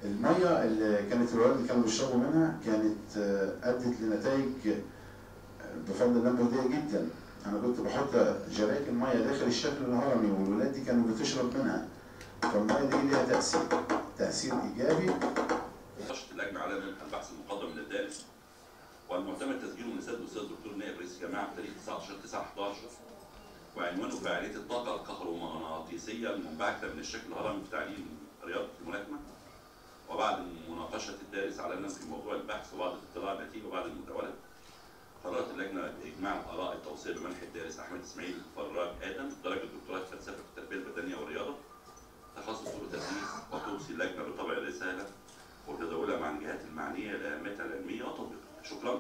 الميه اللي كانت الولاد كانوا بيشربوا منها كانت آه، ادت لنتائج آه، بفضل الله مجديه جدا انا كنت بحط جراكن ميه داخل الشكل الهرمي والولاد دي كانوا بتشرب منها فالميه دي ليها تاثير تاثير ايجابي نشط اللجنه على البحث المقدم من الدارس والمعتمد تسجيله من السيد الاستاذ الدكتور نائب رئيس الجامعه بتاريخ 19 9 11 وعنوانه فعاليه الطاقه الكهرومغناطيسيه المنبعثه من الشكل الهرمي في تعليم رياضه الملاكمه وبعد مناقشه الدارس علنا في موضوع البحث وبعد اطلاع النتيجه وبعد المداوله قررت اللجنه باجماع الاراء التوصيه بمنح الدارس احمد اسماعيل فراج ادم درجه دكتوراه فلسفه في التربيه البدنيه والرياضه تخصص التدريس وتوصي اللجنه بطبع الرساله وتداولها مع الجهات المعنيه لاهميتها العلميه وتطبيقها شكرا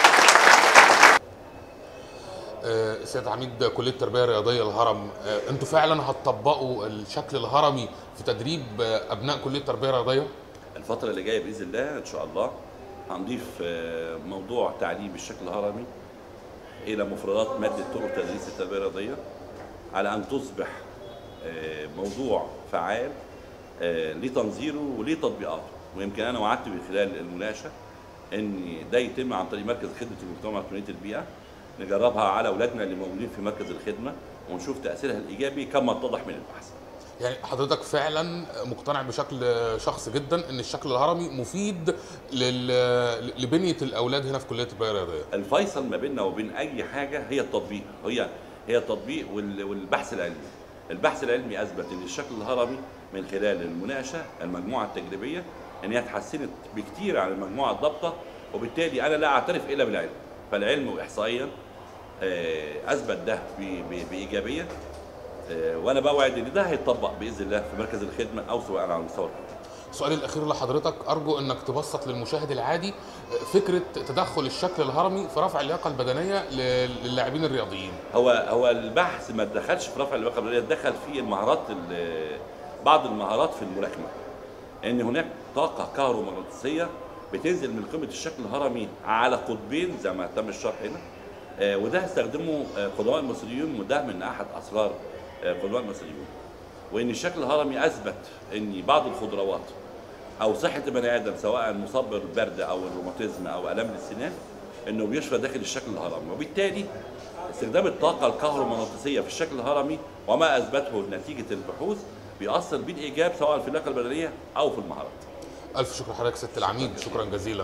آه، سيد عميد كليه التربيه الرياضيه الهرم آه، انتوا فعلا هتطبقوا الشكل الهرمي في تدريب آه، ابناء كليه التربيه الرياضيه الفتره اللي جايه باذن الله ان شاء الله هنضيف آه، موضوع تعليم الشكل الهرمي الى مفردات ماده طرق تدريس التربيه الرياضيه على ان تصبح آه، موضوع فعال آه، لتنظيره ولتطبيقاته ويمكن انا وعدت من خلال المناقشه ان ده يتم عن طريق مركز خدمه المجتمع وتنميه البيئه نجربها على اولادنا اللي موجودين في مركز الخدمه ونشوف تاثيرها الايجابي كما اتضح من البحث يعني حضرتك فعلا مقتنع بشكل شخصي جدا ان الشكل الهرمي مفيد لل- لبنيه الاولاد هنا في كليه التربيه الرياضيه الفيصل ما بيننا وبين اي حاجه هي التطبيق هي هي التطبيق وال- والبحث العلمي البحث العلمي اثبت ان الشكل الهرمي من خلال المناقشه المجموعه التجريبيه ان هي اتحسنت بكتير عن المجموعه الضابطه وبالتالي انا لا اعترف الا بالعلم فالعلم واحصائيا آه، اثبت ده ب- ب- بايجابيه آه، وانا بوعد ان ده هيتطبق باذن الله في مركز الخدمه او سواء على مستوى الحكومة. السؤال الاخير لحضرتك ارجو انك تبسط للمشاهد العادي فكره تدخل الشكل الهرمي في رفع اللياقه البدنيه لل- للاعبين الرياضيين هو هو البحث ما دخلش في رفع اللياقه البدنيه دخل في المهارات ال- بعض المهارات في الملاكمه ان هناك طاقه كهرومغناطيسيه بتنزل من قمه الشكل الهرمي على قطبين زي ما تم الشرح هنا آه، وده استخدمه آه، قدماء المصريون وده من احد اسرار آه، قدماء المصريون وان الشكل الهرمي اثبت ان بعض الخضروات او صحه البني ادم سواء مصاب بالبرد او الروماتيزم او الام السنان انه بيشفى داخل الشكل الهرمي وبالتالي استخدام الطاقه الكهرومغناطيسيه في الشكل الهرمي وما اثبته نتيجه البحوث بيأثر بالايجاب سواء في اللياقه البدنيه او في المهارات الف شكر لحضرتك ست العميد شكرا جزيلا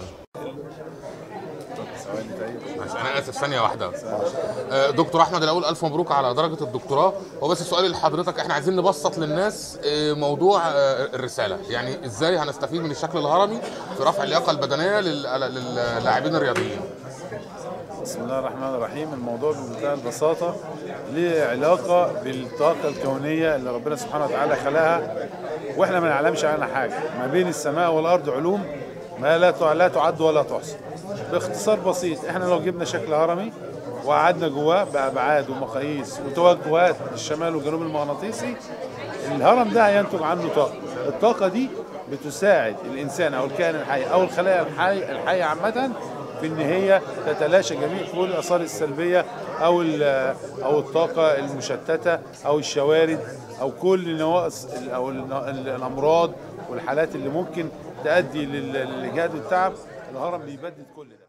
ماشي انا اسف ثانيه واحده آه، دكتور احمد الاول الف مبروك على درجه الدكتوراه هو بس السؤال لحضرتك احنا عايزين نبسط للناس آه، موضوع آه، الرساله يعني ازاي هنستفيد من الشكل الهرمي في رفع اللياقه البدنيه لل- للاعبين الرياضيين بسم الله الرحمن الرحيم الموضوع بمنتهى البساطة ليه علاقة بالطاقة الكونية اللي ربنا سبحانه وتعالى خلقها واحنا ما نعلمش عنها حاجة ما بين السماء والأرض علوم ما لا تع- لا تعد ولا تحصى باختصار بسيط احنا لو جبنا شكل هرمي وقعدنا جواه بأبعاد ومقاييس وتوجهات الشمال والجنوب المغناطيسي الهرم ده هينتج عنه طاقة الطاقة دي بتساعد الإنسان أو الكائن الحي أو الخلايا الحي الحية عامة في ان هي تتلاشى جميع كل الاثار السلبيه او ال- او الطاقه المشتته او الشوارد او كل النواقص ال- او الن- ال- الامراض والحالات اللي ممكن تؤدي لل- للاجهاد والتعب الهرم بيبدد كل ده